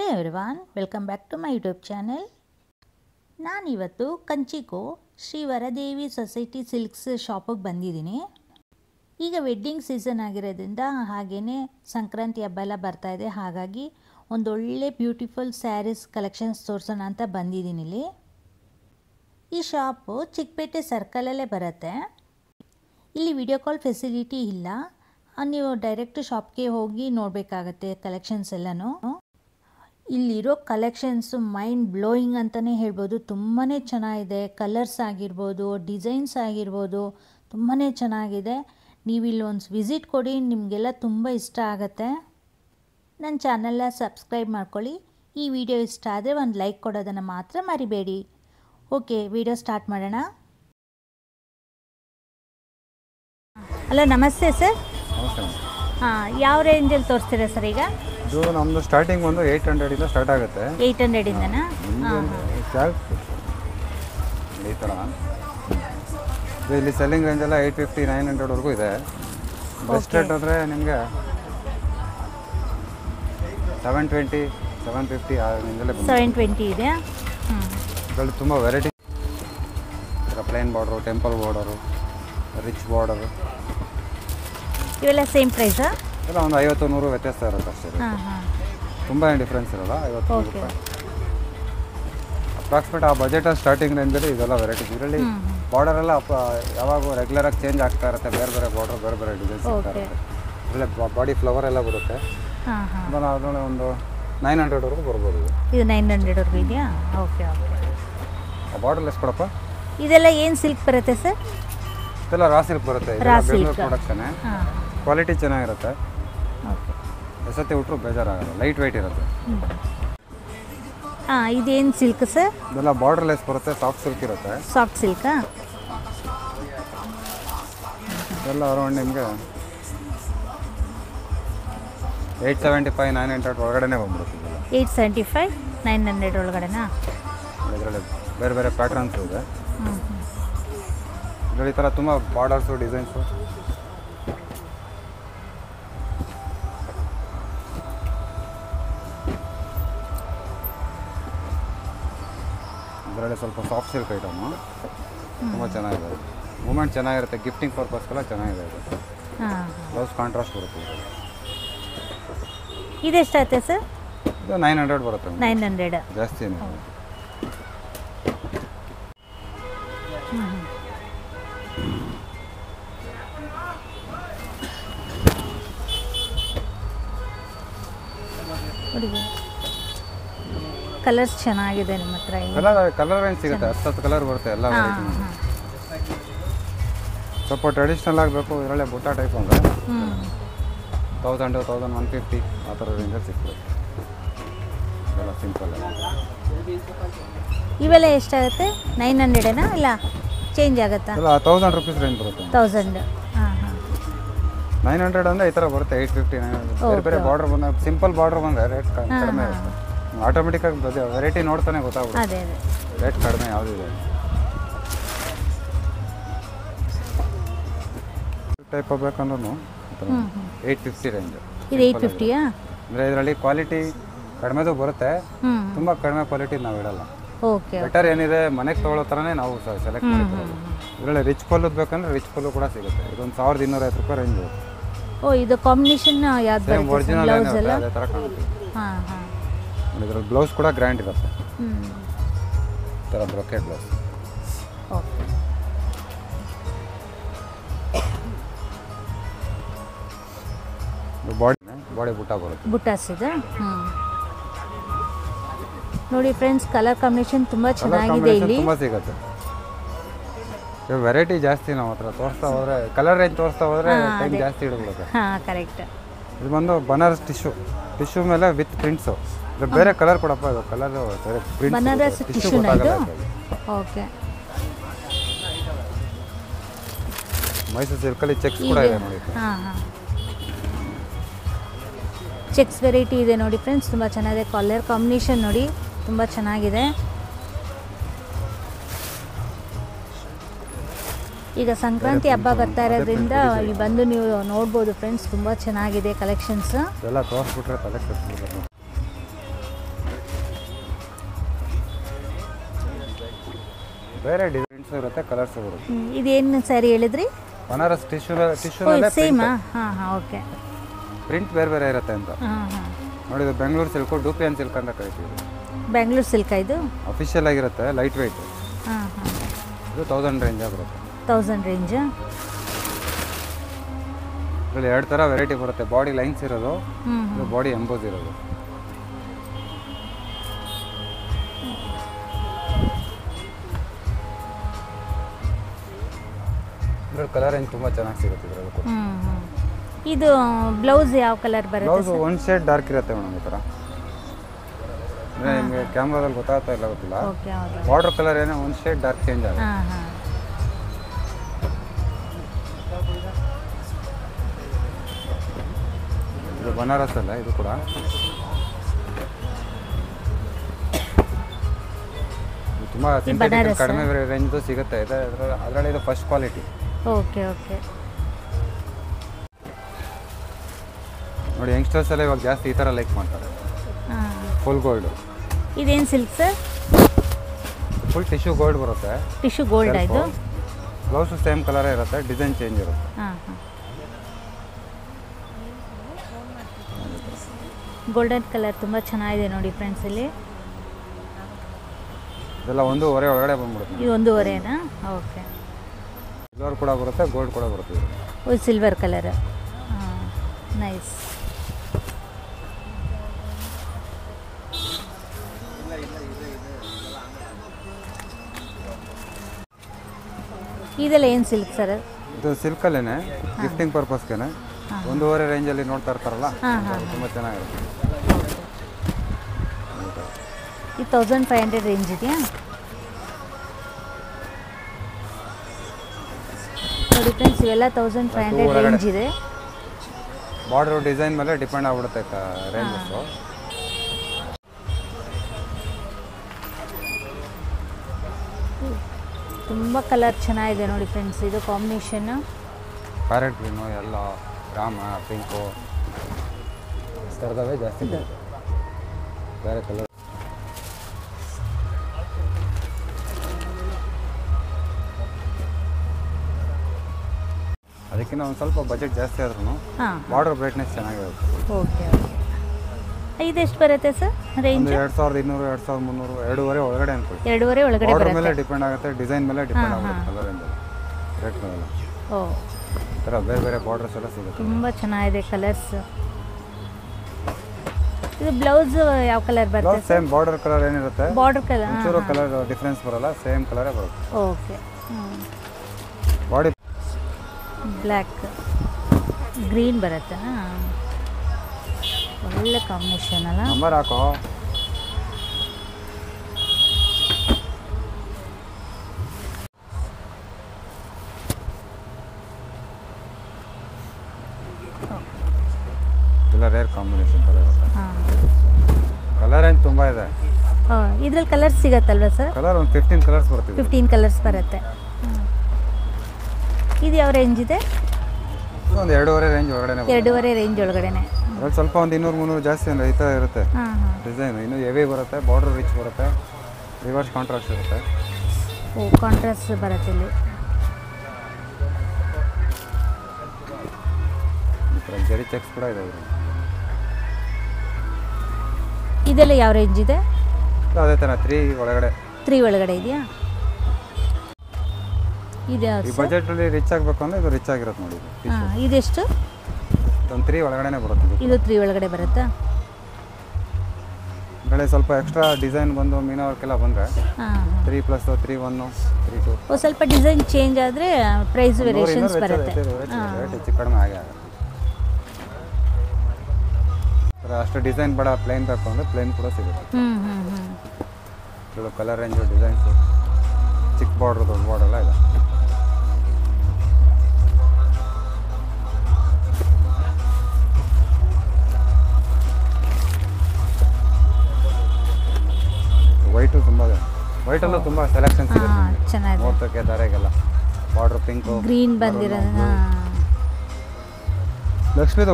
Everyone welcome back to my YouTube channel ನಾನಿವತ್ತು ಕಂಚಿಕೋ Shri Varadevi society silks ಶಾಪಿಗೆ ಬಂದಿದ್ದೀನಿ ಈಗ ವೆಡ್ಡಿಂಗ್ ಸೀಸನ್ ಆಗಿರೋದ್ರಿಂದ ಹಾಗೆಯೇ ಸಂಕ್ರಾಂತಿ ಹಬ್ಬ ಎಲ್ಲ ಬರ್ತಾ ಇದೆ ಹಾಗಾಗಿ ಒಂದೊಳ್ಳೆ ಬ್ಯೂಟಿಫುಲ್ ಸ್ಯಾರೀಸ್ ಕಲೆಕ್ಷನ್ಸ್ ತೋರಿಸೋಣ ಅಂತ ಬಂದಿದ್ದೀನಿ ಇಲ್ಲಿ ಈ ಶಾಪು ಚಿಕ್ಕಪೇಟೆ ಸರ್ಕಲಲ್ಲೇ ಬರುತ್ತೆ ಇಲ್ಲಿ ವಿಡಿಯೋ ಕಾಲ್ ಫೆಸಿಲಿಟಿ ಇಲ್ಲ ಆ, ನೀವು ಡೈರೆಕ್ಟ್ ಶಾಪ್ಗೆ ಹೋಗಿ ನೋಡಬೇಕಾಗತ್ತೆ ಕಲೆಕ್ಷನ್ಸ್ ಎಲ್ಲನೂ ಇಲ್ಲಿರೋ ಕಲೆಕ್ಷನ್ಸು ಮೈಂಡ್ ಬ್ಲೋಯಿಂಗ್ ಅಂತಲೇ ಹೇಳ್ಬೋದು ತುಂಬಾ ಚೆನ್ನಾಗಿದೆ ಕಲರ್ಸ್ ಆಗಿರ್ಬೋದು ಡಿಸೈನ್ಸ್ ಆಗಿರ್ಬೋದು ತುಂಬಾ ಚೆನ್ನಾಗಿದೆ ನೀವು ಇಲ್ಲಿ ಒಂದು ವಿಸಿಟ್ ಕೊಡಿ ನಿಮಗೆಲ್ಲ ತುಂಬ ಇಷ್ಟ ಆಗುತ್ತೆ ನನ್ನ ಚಾನಲ್ನ ಸಬ್ಸ್ಕ್ರೈಬ್ ಮಾಡ್ಕೊಳ್ಳಿ ಈ ವಿಡಿಯೋ ಇಷ್ಟ ಆದರೆ ಒಂದು ಲೈಕ್ ಕೊಡೋದನ್ನು ಮಾತ್ರ ಮರಿಬೇಡಿ ಓಕೆ ವಿಡಿಯೋ ಸ್ಟಾರ್ಟ್ ಮಾಡೋಣ ಹಲೋ ನಮಸ್ತೆ ಸರ್ ನಮಸ್ತೆ ಮೇಡಮ್. ಹಾಂ ಯಾವ ರೇಂಜಲ್ಲಿ ತೋರಿಸ್ತೀರಾ ಸರ್ ಈಗ ಇದು ನಮ್ಮದು ಸ್ಟಾರ್ಟಿಂಗ್ ಒಂದು ಏಯ್ಟ್ ಹಂಡ್ರೆಡಿಂದ ಸ್ಟಾರ್ಟ್ ಆಗುತ್ತೆ ಏಯ್ಟ್ ಹಂಡ್ರೆಡಿಂದನಾ ಹಾಂ ನಿಮ್ಗೆ ಕ್ಯಾಲ್ಕ್ ಈ ಥರ ಇದು ಇಲ್ಲಿ ಸೆಲ್ಲಿಂಗ್ ರೇಂಜ್ ಎಲ್ಲ ಏಯ್ಟ್ ಫಿಫ್ಟಿ ನೈನ್ ಹಂಡ್ರೆಡ್ವರೆಗೂ ಇದೆ ಬೆಸ್ಟ್ ರೇಟ್ ಅಂದರೆ ನಿಮಗೆ ಸೆವೆನ್ ಟ್ವೆಂಟಿ ಸೆವೆನ್ ಫಿಫ್ಟಿ ಆ ರೇಂಜಲ್ಲೇ ಬಂದಿದೆ ಸೆವೆನ್ ಟ್ವೆಂಟಿ ಇದೆಯಾ ಹ್ಞೂ ಇದರಲ್ಲಿ ತುಂಬ variety plain border temple border rich border ಇವೆಲ್ಲ ಸೇಮ್ ಪ್ರೈಸಾ ಎಲ್ಲ ಒಂದು ಐವತ್ತು ನೂರು ವ್ಯತ್ಯಾಸ ಇರುತ್ತೆ ಅಷ್ಟೇ ಹಾಂ ಹಾಂ ತುಂಬ ಏನು ಡಿಫ್ರೆನ್ಸ್ ಇರಲ್ಲ ಐವತ್ತು ನೂರು ಓಕೆ ರೂಪಾಯಿ ಅಪ್ರಾಕ್ಸಿಮೇಟ್ ಆ ಬಜೆಟ್ ಸ್ಟಾರ್ಟಿಂಗ್ ರೇಂಜಲ್ಲಿ ಇದೆಲ್ಲ ವೆರೈಟೀಸ್ ಇದರಲ್ಲಿ ಬಾರ್ಡರ್ ಎಲ್ಲ ಅಪ ಯಾವಾಗ ರೆಗ್ಯುಲರಾಗಿ ಚೇಂಜ್ ಆಗ್ತಾ ಇರುತ್ತೆ ಬೇರೆ ಬೇರೆ ಬಾರ್ಡರ್ ಬೇರೆ ಬೇರೆ ಡಿಸೈನ್ಸ್ ಇರ್ತಾ ಓಕೆ ಇರುತ್ತೆ ಇದರಲ್ಲಿ ಬಾಡಿ ಫ್ಲವರ್ ಎಲ್ಲ ಬರುತ್ತೆ ಹಾಂ ಹಾಂ ಅದನ್ನು ಅದರಲ್ಲಿ ಒಂದು ನೈನ್ ಹಂಡ್ರೆಡ್ವರೆಗೂ ಬರ್ಬೋದು ಇದು ಇದು ನೈನ್ ಹಂಡ್ರೆಡ್ವರೆಗೂ ಇದೆಯಾ ಓಕೆ ಓಕೆ ಆ ಬಾರ್ಡರ್ ಎಷ್ಟು ಕೊಡಪ್ಪ ಇದೆಲ್ಲ ಏನು ಸಿಲ್ಕ್ ಬರುತ್ತೆ ಸರ್ ಇದೆಲ್ಲ ರಾ ಸಿಲ್ಕ್ ಬರುತ್ತೆ ರಾ ಇದೆಲ್ಲ ಬೆಂಗಳೂರು silk. ಪ್ರೊಡಕ್ಷನ್ ಹಾಂ ಕ್ವಾಲಿಟಿ ಚೆನ್ನಾಗಿರುತ್ತೆ ಓಕೆ ಎಸತಿ ಉಟ್ರು ಬೇಜಾರಾಗಲ್ಲ ಲೈಟ್ ವೆಯ್ಟ್ ಇರುತ್ತೆ ಹಾಂ ಇದೇನು ಸಿಲ್ಕ್ ಸರ್ ಇದೆಲ್ಲ ಬಾರ್ಡರ್ ಲೆಸ್ ಬರುತ್ತೆ ಸಾಫ್ಟ್ ಸಿಲ್ಕ್ ಇರುತ್ತೆ ಸಾಫ್ಟ್ ಸಿಲ್ಕಾ ಇದೆಲ್ಲ ಅರೌಂಡ್ ನಿಮಗೆ eight seventy five nine hundred ಒಳಗಡೆನೇ ಬಂದ್ಬಿಡುತ್ತೆ ಇದೆಲ್ಲ eight seventy five nine hundred ಒಳಗಡೆನಾ ಇದರಲ್ಲಿ ಬೇರೆ ಬೇರೆ ಪ್ಯಾಟ್ರನ್ಸ್ ಇದೆ ಹ್ಞೂ ಇದರಲ್ಲಿ ಈ ಥರ ತುಂಬ ಬಾರ್ಡರ್ಸು ಡಿಸೈನ್ಸು ಇದರಲ್ಲಿ ಸ್ವಲ್ಪ ಸಾಫ್ಟ್ ಸಿಲ್ಕ್ ಐಟಮು ತುಂಬ ಚೆನ್ನಾಗಿದೆ ಮೂಮೆಂಟ್ ಚೆನ್ನಾಗಿರುತ್ತೆ ಗಿಫ್ಟಿಂಗ್ ಪರ್ಪಸ್ಗೆಲ್ಲ ಚೆನ್ನಾಗಿದೆ ಇದು ಹಾಂ ಬ್ಲೌಸ್ ಕಾಂಟ್ರಾಸ್ಟ್ ಬರುತ್ತೆ ಇದರಲ್ಲಿ. ಇದೆಷ್ಟಾಗುತ್ತೆ ಸರ್ ಇದು ನೈನ್ ಹಂಡ್ರೆಡ್ ಬರುತ್ತೆ ಮೇಡಮ್. ನೈನ್ ಹಂಡ್ರೆಡ್ ಜಾಸ್ತಿ ಏನು ನೋಡಿ ಕಲರ್ಸ್ ಚೆನ್ನಾಗಿದೆ ನಿಮ್ಮ ಹತ್ರ ಇಲ್ಲಿ ಎಲ್ಲ ಕಲರ್ ರೇಂಜ್ ಸಿಗುತ್ತೆ ಹತ್ತು ಕಲರ್ ಬರುತ್ತೆ ಎಲ್ಲ ಹಾಂ ವೆರೈಟಿ ಹಾಂ ಸ್ವಲ್ಪ ಟ್ರೆಡಿಷ್ನಲ್ ಆಗಬೇಕು ಇದರಲ್ಲೇ ಬುಟ್ಟ ಟೈಪ್ ಅಂದರೆ ಹ್ಞೂ ತೌಸಂಡು ತೌಸಂಡ್ ಒನ್ ಫಿಫ್ಟಿ ಆ ಥರ ರೇಂಜಲ್ಲಿ ಸಿಗ್ತದೆ ಎಲ್ಲ ಸಿಂಪಲ್ ಇವೆಲ್ಲ ಎಷ್ಟಾಗುತ್ತೆ ನೈನ್ ಹಂಡ್ರೆಡೇನಾ ಇಲ್ಲ ಚೇಂಜ್ ಆಗುತ್ತಾ ಎಲ್ಲ ತೌಸಂಡ್ ರುಪೀಸ್ ರೇಂಜ್ ಬರುತ್ತೆ ತೌಸಂಡ್ ಹಾಂ ಹಾಂ ನೈನ್ ಹಂಡ್ರೆಡ್ ಅಂದರೆ ಈ ಥರ ಬರುತ್ತೆ ಏಯ್ಟ್ ಫಿಫ್ಟಿ ನೈನ್ ಬೇರೆ ಬೇರೆ ಬಾರ್ಡರ್ ಬಂದಾಗ ಸಿಂಪಲ್ ಬಾರ್ಡರ್ ಬಂದರೆ ರೇಟ್ ಕಡಿಮೆ ಇರುತ್ತೆ ಆಟೋಮೆಟಿಕ್ಕಾಗಿ ಬದೇ ವೆರೈಟಿ ನೋಡ್ತಾನೆ ಗೊತ್ತಾಗ್ಬಿಡುತ್ತೆ ಅದೇ ಅದೇ ರೇಟ್ ಕಡಿಮೆ ಯಾವುದಿದೆ ಟೈಪ್ ಬೇಕಂದ್ರೂ ಹ್ಞೂ ಹ್ಞೂ ಏಯ್ಟ್ ಫಿಫ್ಟಿ ರೇಂಜ್ ಇದು ಏಯ್ಟ್ ಫಿಫ್ಟಿಯಾ ಅಂದರೆ ಇದರಲ್ಲಿ ಕ್ವಾಲಿಟಿ ಕಡಿಮೆದು ಬರುತ್ತೆ ಹ್ಞೂ ತುಂಬ ಕಡಿಮೆ ಕ್ವಾಲಿಟಿ ನಾವು ಇಡಲ್ಲ ಓಕೆ ಬೆಟರ್ ಏನಿದೆ ಮನೆಗೆ ತೊಗೊಳ್ಳೋ ಥರನೇ ನಾವು ಸೆಲೆಕ್ಟ್ ಮಾಡ್ತೀವಿ ಇದರಲ್ಲಿ ರಿಚ್ ಪಲ್ಲು ಬೇಕಂದ್ರೆ ರಿಚ್ ಪಲ್ಲು ಕೂಡ ಸಿಗುತ್ತೆ ಇದೊಂದು ಸಾವಿರದ ಇನ್ನೂರೈವತ್ತು ರೂಪಾಯಿ ರೇಂಜ್ ಓ ಇದು ಕಾಂಬಿನೇಷನ್ ಯಾವ್ದು ಸೇಮ್ ಬರುತ್ತೆ ಒರಿಜಿನಲ್ ಬ್ಲೌಸ್ ಎಲ್ಲ ಅದೇ ಥರ ಕಾಣುತ್ತೆ ಹಾಂ ಹಾಂ ಇದರಲ್ಲಿ ಬ್ಲೌಸ್ ಕೂಡ ಗ್ರ್ಯಾಂಡ್ ಇರುತ್ತೆ ಹ್ಞೂ ಈ ಥರ brocade blouse okay body body ಬುಟ್ಟ ಬರುತ್ತೆ ಬುಟ್ಟಾಸ್ ಇದೆ ಹ್ಞೂ ನೋಡಿ ಫ್ರೆಂಡ್ಸ್ ಕಲರ್ ಕಾಂಬಿನೇಷನ್ ತುಂಬ ಕಲರ್ ಚೆನ್ನಾಗಿದೆ ಕಾಂಬಿನೇಷನ್ ಇಲ್ಲಿ ತುಂಬ ಸಿಗುತ್ತೆ ವೆರೈಟಿ ಜಾಸ್ತಿ ನಾವು ಹತ್ರ ತೋರಿಸ್ತಾ ಹೋದ್ರೆ ಕಲರ್ ರೇಂಜ್ ತೋರಿಸ್ತಾ ಹೋದ್ರೆ ಟೈಮ್ ಜಾಸ್ತಿ ಹಿಡಿದ್ಬಿಡುತ್ತೆ ಹಾಂ ಕರೆಕ್ಟ್ ಇದು ಬಂದು ಬನಾರಸ್ ಟಿಶ್ಯೂ ಟಿಶ್ಯೂ ಮೇಲೆ ವಿತ್ ಪ್ರಿಂಟ್ಸು ಇದು ಬೇರೆ ಕಲರ್ ಕೊಡಪ್ಪ ಇದು ಕಲರ್ ಬೇರೆ ಬನಾರಸ್ ಪ್ರಿಂಟ್ಸ್ ಟಿಶ್ಯೂ ಟಿಶ್ಯೂನ ಇದು ಗೊತ್ತಾಗಲ್ಲ ಓಕೆ ಮೈಸೂರು ಸಿಲ್ಕಲ್ಲಿ ಚೆಕ್ಸ್ ಕೂಡ ಇದೆ ನೋಡಿ ಹಾಂ ಹಾಂ ಚೆಕ್ಸ್ ವೆರೈಟಿ ಇದೆ ನೋಡಿ ಫ್ರೆಂಡ್ಸ್ ತುಂಬ ಚೆನ್ನಾಗಿದೆ ಕಲರ್ ಕಾಂಬಿನೇಷನ್ ನೋಡಿ ತುಂಬ ಚೆನ್ನಾಗಿದೆ ಈಗ ಸಂಕ್ರಾಂತಿ ಹಬ್ಬ ಬರ್ತಾ ಇರೋದ್ರಿಂದ ಇಲ್ಲಿ ಬಂದು ನೀವು ನೋಡ್ಬೋದು ಫ್ರೆಂಡ್ಸ್ ತುಂಬ ಚೆನ್ನಾಗಿದೆ ಕಲೆಕ್ಷನ್ಸ್ ಇದೆಲ್ಲ ತೋರಿಸ್ಬಿಟ್ರೆ ತಲೆ ಕೆಡ್ಸ್ಬಿಡ್ತಾರೆ. ಬೇರೆ ಡಿಸೈನ್ಸ್ ಇರುತ್ತೆ ಕಲರ್ಸ್ ಬರುತ್ತೆ ಹ್ಮ್, ಇದೇನು ಸ್ಯಾರಿ ಹೇಳಿದ್ರಿ ಬನಾರಸ್ ಟಿಶ್ಯೂ ಟಿಶ್ಯೂ ಸೇಮಾ ಹಾಂ ಹಾಂ ಓಕೆ ಪ್ರಿಂಟ್ ಬೇರೆ ಬೇರೆ ಇರುತ್ತೆ ಅಂತ ಹಾಂ ಹಾಂ ನೋಡಿ ಇದು ಬೆಂಗಳೂರು ಸಿಲ್ಕು ಡೂಪಿಯನ್ ಸಿಲ್ಕ್ ಅಂತ ಕರಿತೀವಿ ಬೆಂಗಳೂರು ಸಿಲ್ಕ್ ಇದು ಅಫಿಷಿಯಲ್ ಆಗಿರುತ್ತೆ ಲೈಟ್ ವೆಯ್ಟ್ ಹಾಂ ಹಾಂ ಇದು ತೌಸಂಡ್ ರೇಂಜ್ ಬರುತ್ತೆ ತೌಸಂಡ್ ರೇಂಜ್ ಇದರಲ್ಲಿ ಎರಡು ಥರ ವೆರೈಟಿ ಬರುತ್ತೆ ಬಾಡಿ ಲೈನ್ಸ್ ಇರೋದು ಹ್ಞೂ ಇದು ಬಾಡಿ ಎಂಬೋಸ್ ಇರೋದು ಇದ್ರಲ್ಲಿ ಕಲರ್ ಏನು ತುಂಬ ಚೆನ್ನಾಗಿ ಸಿಗುತ್ತೆ ಇದರಲ್ಲಿ ಕೂಡ ಹ್ಞೂ ಹ್ಞೂ ಇದು ಬ್ಲೌಸ್ ಯಾವ ಕಲರ್ ಬರುತ್ತೆ ಬ್ಲೌಸ್ ಒಂದು ಶೇಡ್ ಡಾರ್ಕ್ ಇರುತ್ತೆ ಮೇಡಮ್ ಈ ಥರ ಅಂದ್ರೆ ನಿಮಗೆ ಕ್ಯಾಮ್ರಾದಲ್ಲಿ ಗೊತ್ತಾಗ್ತಾ ಇಲ್ಲ ಗೊತ್ತಿಲ್ಲ ಓಕೆ ಹೌದು ಬಾರ್ಡರ್ ಕಲರ್ ಏನೋ ಒಂದು ಶೇಡ್ ಡಾರ್ಕ್ ಚೇಂಜ್ ಆಗುತ್ತೆ ಹಾಂ ಹಾಂ ಇದು ಬನಾರಸ್ ಅಲ್ಲ ಇದು ಕೂಡ ಇದು ತುಂಬ ಸಿಂಥೆಟಿಕ್ ಬನಾರಸ್? ಕಡಿಮೆ ರೇಂಜ್ದು ಸಿಗುತ್ತೆ ಇದು ಅದರಲ್ಲಿ ಇದು ಫಸ್ಟ್ ಕ್ವಾಲಿಟಿ ಓಕೆ ಓಕೆ ನೋಡಿ ಯಂಗ್ಸ್ಟರ್ಸ್ ಎಲ್ಲ ಇವಾಗ ಜಾಸ್ತಿ ಈ ಥರ ಲೈಕ್ ಮಾಡ್ತಾರೆ ಹಾಂ ಫುಲ್ ಗೋಲ್ಡ್ ಇದೇನು silk sir full tissue gold ಬರುತ್ತೆ ಟಿಶ್ಯೂ ಗೋಲ್ಡ್ ಇದು ಬ್ಲೌಸು ಸೇಮ್ ಕಲರೇ ಇರುತ್ತೆ ಡಿಸೈನ್ ಚೇಂಜ್ ಇರುತ್ತೆ ಹಾಂ ಹಾಂ ಗೋಲ್ಡನ್ ಕಲರ್ ತುಂಬ ಚೆನ್ನಾಗಿದೆ ನೋಡಿ ಫ್ರೆಂಡ್ಸ್ ಇಲ್ಲಿ ಇದೆಲ್ಲ ಒಂದೂವರೆ ಒಳಗಡೆ ಬಂದ್ಬಿಡುತ್ತೆ ಇದು ಒಂದೂವರೆನಾ ಓಕೆ ಸಿಲ್ವರ್ ಕೂಡ ಬರುತ್ತೆ ಗೋಲ್ಡ್ ಕೂಡ ಬರುತ್ತೆ ಇದು. ಇದು ಸಿಲ್ವರ್ ಕಲರ್ ಹಾಂ ನೈಸ್ ಇದೆಲ್ಲ ಏನು ಸಿಲ್ಕ್ ಸರ್ ಇದು ಸಿಲ್ಕಲ್ಲೇನೆ ಗಿಫ್ಟಿಂಗ್ ಪರ್ಪಸ್ಗೆನೆ ಒಂದೂವರೆ ರೇಂಜಲ್ಲಿ ನೋಡ್ತಾ ಇರ್ತಾರಲ್ಲ ಹಾಂ ಹಾಂ ತುಂಬ ಚೆನ್ನಾಗಿರುತ್ತೆ ಇದು ತೌಸಂಡ್ ಫೈವ್ ಹಂಡ್ರೆಡ್ ರೇಂಜ್ ಇದೆಯಾ ನೋಡಿ ಫ್ರೆಂಡ್ಸ್ ಇವೆಲ್ಲ ತೌಸಂಡ್ ಫೈವ್ ಹಂಡ್ರೆಡ್ ಹೊರಗಡೆ. ರೇಂಜ್ ಇದೆ ಬಾರ್ಡರ್ ಡಿಸೈನ್ ಮೇಲೆ ಡಿಪೆಂಡ್ ಆಗ್ಬಿಡುತ್ತೆ ರೇಂಜಸ್ಸು ತುಂಬ ಕಲರ್ ಚೆನ್ನಾಗಿದೆ ನೋಡಿ ಫ್ರೆಂಡ್ಸ್ ಇದು ಕಾಂಬಿನೇಷನ್ ಪ್ಯಾರೆಟ್ ಗ್ರೀನು ಎಲ್ಲ ರಾಮ ಪಿಂಕು ಥರದವೇ ಜಾಸ್ತಿ ಬರುತ್ತೆ ಬೇರೆ ಕಲರ್ ಅದಕ್ಕಿಂತ ಒಂದು ಸ್ವಲ್ಪ ಬಜೆಟ್ ಜಾಸ್ತಿ ಆದ್ರೂ ಹಾಂ ಬಾರ್ಡರ್ ಬ್ರೈಟ್ನೆಸ್ ಚೆನ್ನಾಗಿರುತ್ತೆ ಓಕೆ ಓಕೆ ಇದೆಷ್ಟು ಬರುತ್ತೆ ಸರ್ ರೇಂಜ್ ಒಂದು ಎರಡು ಸಾವಿರದ ಇನ್ನೂರು ಎರಡು ಸಾವಿರದ ಮುನ್ನೂರು ಎರಡೂವರೆ ಒಳಗಡೆ ಅನ್ಕೊಳ್ಳಿ ಎರಡೂವರೆ ಒಳಗಡೆ ಬಾರ್ಡರ್ ಮೇಲೆ ಬರುತ್ತೆ ಡಿಪೆಂಡ್ ಆಗುತ್ತೆ ಡಿಸೈನ್ ಮೇಲೆ ಡಿಪೆಂಡ್ ಆಗುತ್ತೆ ಕಲರ್ ರೇಟ್ ಮೇಲೆ ಓ ಈ ಥರ ಬೇರೆ ಬೇರೆ ಬಾರ್ಡರ್ಸ್ ಎಲ್ಲ ಸಿಗುತ್ತೆ ತುಂಬ ಚೆನ್ನಾಗಿದೆ ಕಲರ್ಸ್ ಇದು ಬ್ಲೌಸ್ ಯಾವ ಕಲರ್ ಬರುತ್ತೆ ಬ್ಲೌಸ್ ಸೇಮ್ ಬಾರ್ಡರ್ ಕಲರ್ ಏನಿರುತ್ತೆ ಬಾರ್ಡರ್ ಕಲರ್ ಒಂಚೂರು ಕಲರ್ ಡಿಫ್ರೆನ್ಸ್ ಬರಲ್ಲ ಸೇಮ್ ಕಲರೇ ಬರುತ್ತೆ ಓಕೆ ಬಾಡಿ ಬ್ಲ್ಯಾಕ್ ಗ್ರೀನ್ ಬರುತ್ತೆ ಒಳ್ಳೆ ಕಾಂಬಿನೇಷನ್ ಅಲ್ಲ ನಂಬರ್ ಹಾಕೋ ಇಲ್ಲ ರೇರ್ ಕಾಂಬಿನೇಷನ್ ಥರ ಇರುತ್ತೆ ಹಾಂ ಕಲರ್ ಏನು ತುಂಬ ಇದೆ ಇದ್ರಲ್ಲಿ ಕಲರ್ಸ್ ಸಿಗತ್ತಲ್ವಾ ಸರ್ ಕಲರ್ ಒಂದು ಫಿಫ್ಟೀನ್ ಕಲರ್ಸ್ ಬರ್ತಿದೆ ಫಿಫ್ಟೀನ್ ಕಲರ್ಸ್ ಬರುತ್ತೆ ಹ್ಮ್. ಇದು ಯಾವ ರೇಂಜ್ ಇದೆ ಒಂದು ಎರಡೂವರೆ ರೇಂಜ್ ಹೊರಗಡೆ ಎರಡೂವರೆ ರೇಂಜ್ ಒಳಗಡೆನೆ ಅದ್ರಲ್ಲಿ ಸ್ವಲ್ಪ ಒಂದು ಇನ್ನೂರು ಮುನ್ನೂರು ಜಾಸ್ತಿ ಅಂದರೆ ಈ ಥರ ಇರುತ್ತೆ ಹಾಂ ಹಾಂ ಡಿಸೈನ್ ಇನ್ನು ಹೆವಿ ಬರುತ್ತೆ ಬಾರ್ಡರ್ ರಿಚ್ ಬರುತ್ತೆ ರಿವರ್ಸ್ ಕಾಂಟ್ರಾಕ್ಟ್ ಇರುತ್ತೆ ಓ ಕಾಂಟ್ರಾಸ್ಟ್ ಬರುತ್ತೆ ಇಲ್ಲಿ ಈ ಥರ ಜರಿ ಚೆಕ್ಸ್ ಕೂಡ ಇದೆ ಇದ್ರಲ್ಲಿ. ಇದೆಲ್ಲ ಯಾವ ರೇಂಜ್ ಇದೆ ಅದೇ ಥರ ತ್ರೀ ಒಳಗಡೆ ತ್ರೀ ಒಳಗಡೆ ಇದೆಯಾ ಇದು ಈ ಯಾವ್ದು ಸರ್ ಬಜೆಟಲ್ಲಿ ರಿಚ್ ಆಗಬೇಕು ಅಂದರೆ ಇದು ರಿಚ್ ಆಗಿರುತ್ತೆ ನೋಡಿ ಇದು ಹಾಂ ಇದೆಷ್ಟು ಒಂದು ತ್ರೀ ಒಳಗಡೆನೆ ಬರುತ್ತೆ ಇದು ಇದು ತ್ರೀ ಒಳಗಡೆ ಬರುತ್ತಾ ಬೆಳೆ ಸ್ವಲ್ಪ ಎಕ್ಸ್ಟ್ರಾ ಡಿಸೈನ್ ಬಂದು ಮೀನಾ ವರ್ಕೆಲ್ಲ ಬಂದರೆ ಹಾಂ ಹಾಂ three plus three one three two ಓ ಸ್ವಲ್ಪ ಡಿಸೈನ್ ಚೇಂಜ್ ಆದರೆ ಪ್ರೈಸ್ ವೇರಿಯೇಷನ್ಸ್ ಬರುತ್ತೆ ಹಾಂ ರೇಟ್ ಹೆಚ್ಚು ಕಡಿಮೆ ಆಗೇ ಆಗುತ್ತೆ ಸರ್, ಅಷ್ಟು ಡಿಸೈನ್ ಬೇಡ ಪ್ಲೇನ್ ಬೇಕು ಅಂದರೆ ಪ್ಲೇನ್ ಕೂಡ ಸಿಗುತ್ತೆ ಹ್ಞೂ ಹ್ಞೂ ಹ್ಞೂ ಇದು ಕಲರ್ ರೇಂಜು ಡಿಸೈನ್ಸು ಚಿಕ್ಕ ಬಾರ್ಡ್ರ್ ದೊಡ್ಡ ಬಾರ್ಡ್ರ್ ಎಲ್ಲ ಇದೆ ವೈಟು ತುಂಬ ಇದೆ ವೈಟಲ್ಲೂ ತುಂಬ ಸೆಲೆಕ್ಷನ್ ಸಿಗುತ್ತೆ ಹಾಂ ನಿಮಗೆ. ಚೆನ್ನಾಗಿದೆ ಮೂವತ್ತಕ್ಕೆ ದಾರೆಗೆಲ್ಲ ಬಾರ್ಡ್ರ್ ಪಿಂಕು ಗ್ರೀನ್ ಬಂದಿರೋದು ಹಾಂ ಲಕ್ಷ್ಮೀದು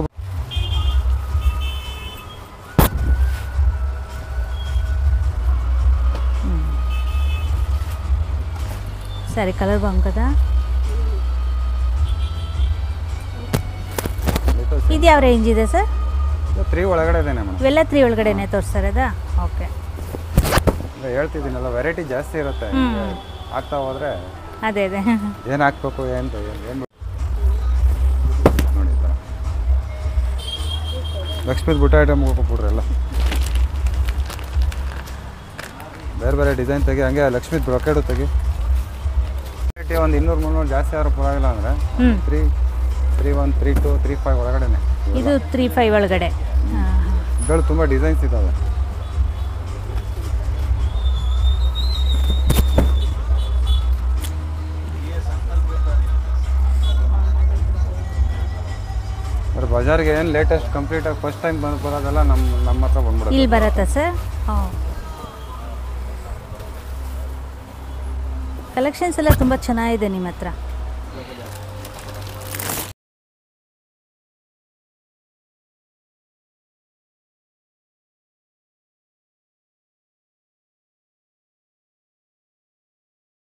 ಸರಿ ಕಲರ್ ಬಂಕದ ಇದು ಯಾವ ರೇಂಜ್ ಇದೆ ಸರ್ ತ್ರೀ ಒಳಗಡೆ ಇದೇನೆ ಮೇಡಮ್ ಇವೆಲ್ಲ ತ್ರೀ ಒಳಗಡೆನೆ ತೋರಿಸ್ತಾರದ ಓಕೆ ಹೇಳ್ತಿದ್ದೀನಲ್ಲ ವೆರೈಟಿ ಜಾಸ್ತಿ ಇರುತ್ತೆ ಹ್ಮ್. ಆಗ್ತಾ ಹೋದ್ರೆ ಅದೇ ಅದೇ ಏನು ಹಾಕ್ಬೇಕು ಏನು ಏನು ನೋಡಿ ಈ ಥರ ಲಕ್ಷ್ಮೀದ್ ಬುಟ್ಟ ಐಟಮ್ ಹೋಗ್ಬಿಡ್ರಿ ಎಲ್ಲ ಬೇರೆ ಬೇರೆ ಡಿಸೈನ್ ತೆಗಿ ಹಂಗೆ ಲಕ್ಷ್ಮೀದ್ ಬ್ರೊಕೆಡು ತೆಗಿ ವೆರೈಟಿ ಒಂದು ಇನ್ನೂರು ಮುನ್ನೂರು ಜಾಸ್ತಿ ಆದ್ರೂ ಪರವಾಗಿಲ್ಲ ಅಂದರೆ ಹ್ಞೂ three three one three two three five ಒಳಗಡೆನೆ ಇದು ತ್ರೀ ಫೈವ್ ಒಳಗಡೆ ಹಾಂ ಹಾಂ ಇದ್ರಲ್ಲಿ ತುಂಬ ಡಿಸೈನ್ಸ್ ಇದ್ದಾವೆ ಅವ್ರ ಬಜಾರ್ಗೆ ಏನು ಲೇಟೆಸ್ಟ್ ಕಂಪ್ಲೀಟಾಗಿ ಫಸ್ಟ್ ಟೈಮ್ ಬಂದು ಬರೋದೆಲ್ಲ ನಮ್ಮ ನಮ್ಮ ಹತ್ರ ಬಂದ್ಬಿಡುತ್ತೆ ಇಲ್ಲಿ ಬರುತ್ತಾ ಸರ್ ಹಾಂ ಕಲೆಕ್ಷನ್ಸ್ ಎಲ್ಲ ತುಂಬ ಚೆನ್ನಾಗಿದೆ ನಿಮ್ಮ ಹತ್ರ